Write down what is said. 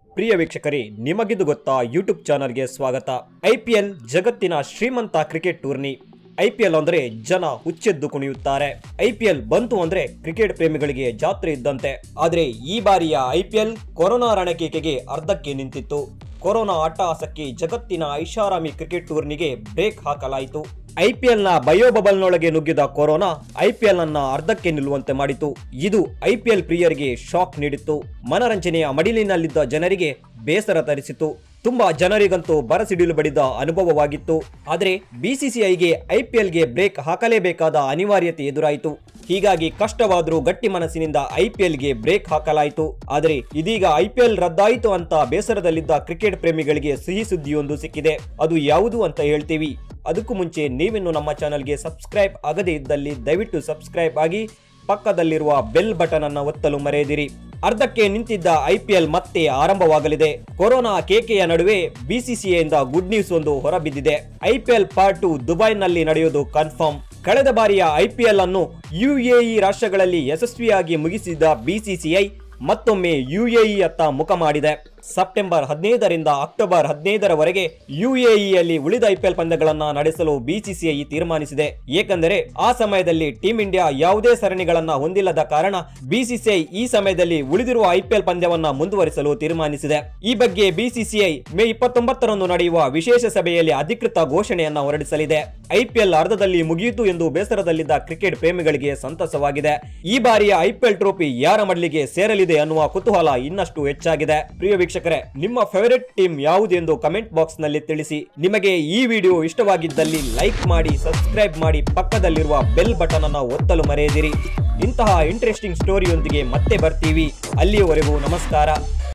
ಪ್ರಿಯ ವೀಕ್ಷಕರೇ ನಿಮಗಿದು ಗೊತ್ತಾ ಯೂಟ್ಯೂಬ್ ಚಾನಲ್ಗೆ ಸ್ವಾಗತ ಐಪಿಎಲ್ ಜಗತ್ತಿನ ಶ್ರೀಮಂತ ಕ್ರಿಕೆಟ್ ಟೂರ್ನಿ ಐಪಿಎಲ್ ಅಂದ್ರೆ ಜನ ಹುಚ್ಚೆದ್ದು ಕುಣಿಯುತ್ತಾರೆ ಐಪಿಎಲ್ ಬಂತು ಅಂದ್ರೆ ಕ್ರಿಕೆಟ್ ಪ್ರೇಮಿಗಳಿಗೆ ಜಾತ್ರೆ ಇದ್ದಂತೆ ಆದ್ರೆ ಈ ಬಾರಿಯ ಐಪಿಎಲ್ ಕೊರೋನಾ ರಣಕೇಕೆಗೆ ಅರ್ಧಕ್ಕೆ ನಿಂತಿತ್ತು ಕೊರೋನಾ ಅಟ್ಟಹಾಸಕ್ಕೆ ಜಗತ್ತಿನ ಐಷಾರಾಮಿ ಕ್ರಿಕೆಟ್ ಟೂರ್ನಿಗೆ ಬ್ರೇಕ್ ಹಾಕಲಾಯಿತು ಐಪಿಎಲ್ ನ ಬಯೋಬಬಲ್ನೊಳಗೆ ನುಗ್ಗಿದ ಕೊರೋನಾ ಐಪಿಎಲ್ ಅನ್ನ ಅರ್ಧಕ್ಕೆ ನಿಲ್ಲುವಂತೆ ಮಾಡಿತು ಇದು ಐಪಿಎಲ್ ಪ್ರಿಯರಿಗೆ ಶಾಕ್ ನೀಡಿತ್ತು ಮನರಂಜನೆಯ ಮಡಿಲಿನಲ್ಲಿದ್ದ ಜನರಿಗೆ ಬೇಸರ ತರಿಸಿತು ತುಂಬಾ ಜನರಿಗಂತೂ ಬರಸಿಡಿಲು ಬಡಿದ ಅನುಭವವಾಗಿತ್ತು ಆದರೆ ಬಿಸಿಸಿಐಗೆ ಐಪಿಎಲ್ಗೆ ಬ್ರೇಕ್ ಹಾಕಲೇಬೇಕಾದ ಅನಿವಾರ್ಯತೆ ಎದುರಾಯಿತು ಹೀಗಾಗಿ ಕಷ್ಟವಾದರೂ ಗಟ್ಟಿ ಮನಸ್ಸಿನಿಂದ ಐಪಿಎಲ್ಗೆ ಬ್ರೇಕ್ ಹಾಕಲಾಯಿತು ಆದರೆ ಇದೀಗ ಐಪಿಎಲ್ ರದ್ದಾಯಿತು ಅಂತ ಬೇಸರದಲ್ಲಿದ್ದ ಕ್ರಿಕೆಟ್ ಪ್ರೇಮಿಗಳಿಗೆ ಸಿಹಿ ಸುದ್ದಿಯೊಂದು ಸಿಕ್ಕಿದೆ ಅದು ಯಾವುದು ಅಂತ ಹೇಳ್ತೀವಿ ಅದಕ್ಕೂ ಮುಂಚೆ ನೀವಿನ್ನು ನಮ್ಮ ಚಾನಲ್ಗೆ ಸಬ್ಸ್ಕ್ರೈಬ್ ಆಗದೇ ಇದ್ದಲ್ಲಿ ದಯವಿಟ್ಟು ಸಬ್ಸ್ಕ್ರೈಬ್ ಆಗಿ ಪಕ್ಕದಲ್ಲಿರುವ ಬೆಲ್ ಬಟನ್ ಅನ್ನು ಒತ್ತಲು ಮರೆಯದಿರಿ ಅರ್ಧಕ್ಕೆ ನಿಂತಿದ್ದ ಐಪಿಎಲ್ ಮತ್ತೆ ಆರಂಭವಾಗಲಿದೆ ಕೊರೋನಾ ಕೇಕೆಯ ನಡುವೆ ಬಿಸಿಸಿಐಯಿಂದ ಗುಡ್ ನ್ಯೂಸ್ ಒಂದು ಹೊರಬಿದ್ದಿದೆ ಐಪಿಎಲ್ ಪಾರ್ಟ್ ಟು ದುಬೈನಲ್ಲಿ ನಡೆಯುವುದು ಕನ್ಫರ್ಮ್ ಕಳೆದ ಬಾರಿಯ ಐಪಿಎಲ್ ಅನ್ನು ಯುಎಇ ರಾಷ್ಟ್ರಗಳಲ್ಲಿ ಯಶಸ್ವಿಯಾಗಿ ಮುಗಿಸಿದ ಬಿಸಿಸಿಐ ಮತ್ತೊಮ್ಮೆ ಯುಎಇ ಅತ್ತ ಮುಖ ಮಾಡಿದೆ ಸೆಪ್ಟೆಂಬರ್ ಹದಿನೈದರಿಂದ ಅಕ್ಟೋಬರ್ ಹದಿನೈದರವರೆಗೆ ಯುಎಇಯಲ್ಲಿ ಉಳಿದ ಐಪಿಎಲ್ ಪಂದ್ಯಗಳನ್ನ ನಡೆಸಲು ಬಿಸಿಸಿಐ ತೀರ್ಮಾನಿಸಿದೆ ಏಕೆಂದರೆ ಆ ಸಮಯದಲ್ಲಿ ಟೀಂ ಇಂಡಿಯಾ ಯಾವುದೇ ಸರಣಿಗಳನ್ನ ಹೊಂದಿಲ್ಲದ ಕಾರಣ ಬಿಸಿಸಿಐ ಈ ಸಮಯದಲ್ಲಿ ಉಳಿದಿರುವ ಐಪಿಎಲ್ ಪಂದ್ಯವನ್ನ ಮುಂದುವರಿಸಲು ತೀರ್ಮಾನಿಸಿದೆ ಈ ಬಗ್ಗೆ ಬಿಸಿಸಿಐ ಮೇ ಇಪ್ಪತ್ತೊಂಬತ್ತರಂದು ನಡೆಯುವ ವಿಶೇಷ ಸಭೆಯಲ್ಲಿ ಅಧಿಕೃತ ಘೋಷಣೆಯನ್ನ ಹೊರಡಿಸಲಿದೆ ಐಪಿಎಲ್ ಅರ್ಧದಲ್ಲಿ ಮುಗಿಯಿತು ಎಂದು ಬೇಸರದಲ್ಲಿದ್ದ ಕ್ರಿಕೆಟ್ ಪ್ರೇಮಿಗಳಿಗೆ ಸಂತಸವಾಗಿದೆ ಈ ಬಾರಿಯ ಐಪಿಎಲ್ ಟ್ರೋಫಿ ಯಾರ ಮಡ್ಲಿಗೆ ಸೇರಲಿದೆ ಅನ್ನುವ ಕುತೂಹಲ ಇನ್ನಷ್ಟು ಹೆಚ್ಚಾಗಿದೆ ಪ್ರಿಯ ವೀಕ್ಷಕರೇ ನಿಮ್ಮ ಫೇವರೆಟ್ ಟೀಮ್ ಯಾವುದು ಎಂದು ಕಮೆಂಟ್ ಬಾಕ್ಸ್ ನಲ್ಲಿ ತಿಳಿಸಿ ನಿಮಗೆ ಈ ವಿಡಿಯೋ ಇಷ್ಟವಾಗಿದ್ದಲ್ಲಿ ಲೈಕ್ ಮಾಡಿ ಸಬ್ಸ್ಕ್ರೈಬ್ ಮಾಡಿ ಪಕ್ಕದಲ್ಲಿರುವ ಬೆಲ್ ಬಟನ್ ಅನ್ನು ಒತ್ತಲು ಮರೆಯದಿರಿ ಇಂತಹ ಇಂಟ್ರೆಸ್ಟಿಂಗ್ ಸ್ಟೋರಿಯೊಂದಿಗೆ ಮತ್ತೆ ಬರ್ತೀವಿ ಅಲ್ಲಿಯವರೆಗೂ ನಮಸ್ಕಾರ